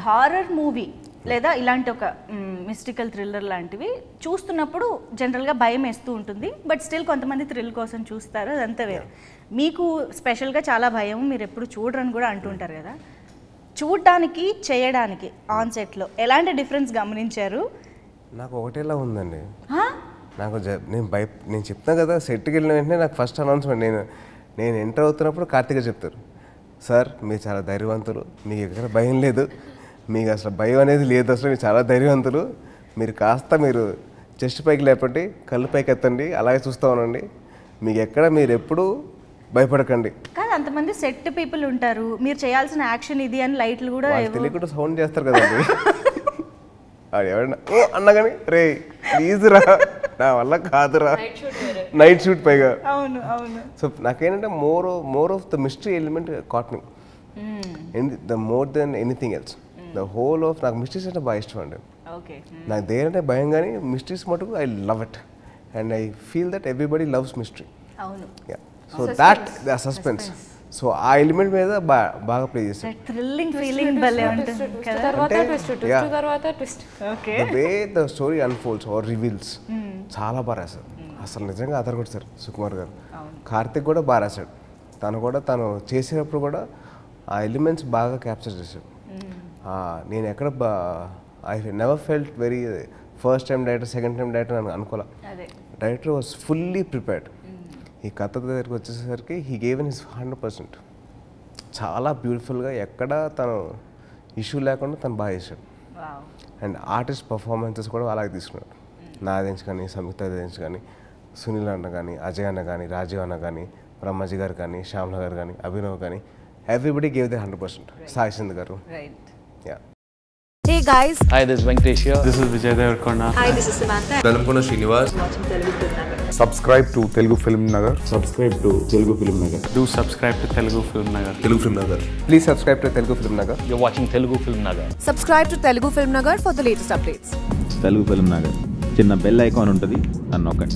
Horror movie లేదా ఇలాంటి ఒక మిస్టికల్ థ్రిల్లర్ లాంటివి చూస్తున్నప్పుడు జనరల్గా భయం వేస్తూ ఉంటుంది బట్ స్టిల్ కొంతమంది థ్రిల్ కోసం చూస్తారు అదంతా వేరే మీకు స్పెషల్గా చాలా భయం మీరు ఎప్పుడు చూడరని కూడా అంటుంటారు కదా చూడడానికి చేయడానికి ఆన్ సెట్లో ఎలాంటి డిఫరెన్స్ గమనించారు నాకు ఒకటేలా ఉందండి హా? నాకు జ- నేను భయ నేను చెప్తాను కదా సెట్కి వెళ్ళిన వెంటనే నాకు ఫస్ట్ అనౌన్స్మెంట్ నేను నేను ఎంటర్ అవుతున్నప్పుడు కార్తీక చెప్తారు సార్ మీరు చాలా ధైర్యవంతులు మీకు ఎక్కడ భయం లేదు మీకు అసలు భయం అనేది లేదు అసలు మీరు చాలా ధైర్యవంతులు మీరు కాస్త మీరు చెస్ట్ పైకి లేపండి కళ్ళు పైకి ఎత్తండి అలాగే చూస్తూ ఉండండి మీకు ఎక్కడ మీరు ఎప్పుడూ భయపడకండి కాదు అంతమంది సెట్ పీపుల్ ఉంటారు మీరు చేయాల్సిన యాక్షన్ ఇది అని లైట్లు కూడా వాళ్ళు ఏవో- తెలియకుండా సౌండ్ చేస్తారు కదండి వాడు ఎవరన్నా "ఓ" అన్నా కానీ రే ప్లీజ్ రా నా వల్ల కాదురా నైట్ షూట్ పైగా అవును అవును సో నాకేంటంటే more more of the mystery element కాట్ని the more then anything else the whole of నాకు మిస్టరీస్ అంటే బాగా ఇష్టం అండి ఓకే నాకు దేనంటే భయం కానీ మిస్టరీస్ మటుకు I love it and I feel that everybody loves mystery అవును so that the suspense so ఆ ఎలిమెంట్ మీద బా- బాగా ప్లే చేశారు థ్రిల్లింగ్ ఫీలింగ్ భలే ఉంటుంది కదా తర్వాత అంటే- ట్విస్ట్ Yeah. ట్విస్ట్ తర్వాత twist okay the way the story unfolds or reveals చాలా బాగా రాశారు అసలు నిజంగా అదర్ కొట్టారు సుకుమార్ గారు కార్తిక్ కూడా బాగా రాశాడు తను కూడా తను చేసేటప్పుడు కూడా ఆ ఎలిమెంట్స్ బాగా క్యాప్చర్ చేశాడు ఆ, నేను ఎక్కడ I never felt very first time director second time director అని అనుకోలే అదే డైరెక్టర్ వాజ్ ఫుల్లీ ప్రిపేర్డ్ ఈ కథ దగ్గరికి వచ్చేసరికి he given his hundred percent చాలా బ్యూటిఫుల్గా ఎక్కడ తను ఇష్యూ లేకుండా తను బాగా చేశాడు వావ్ అండ్ ఆర్టిస్ట్ పర్ఫార్మెన్సెస్ కూడా అలాగే తీసుకున్నాడు నాదేంచ్ కానీ సంయుక్త దేంచ్ కానీ సునీల్ అన్న కానీ అజయ్ అన్న కానీ రాజీవ్ అన్న కానీ బ్రహ్మాజీ గారు కానీ శ్యామ్ల గారు కానీ అభినవ్ కానీ everybody gave the hundred percent Sai సింద్ గారు right yeah Hey guys, Hi, this is Venkatesh here. This is Vijay Devarkonda. hi, this is Samantha. Velankonda Srinivas subscribe to Telugu Film Nagar. Subscribe to Telugu Film Nagar. Do subscribe to Telugu Film Nagar. Telugu film Nagar please subscribe to Telugu film Nagar You're watching Telugu Film Nagar. Subscribe to Telugu Film Nagar for the latest updates. Telugu film Nagar చిన్న bell icon ఉంటుంది అని నొక్కండి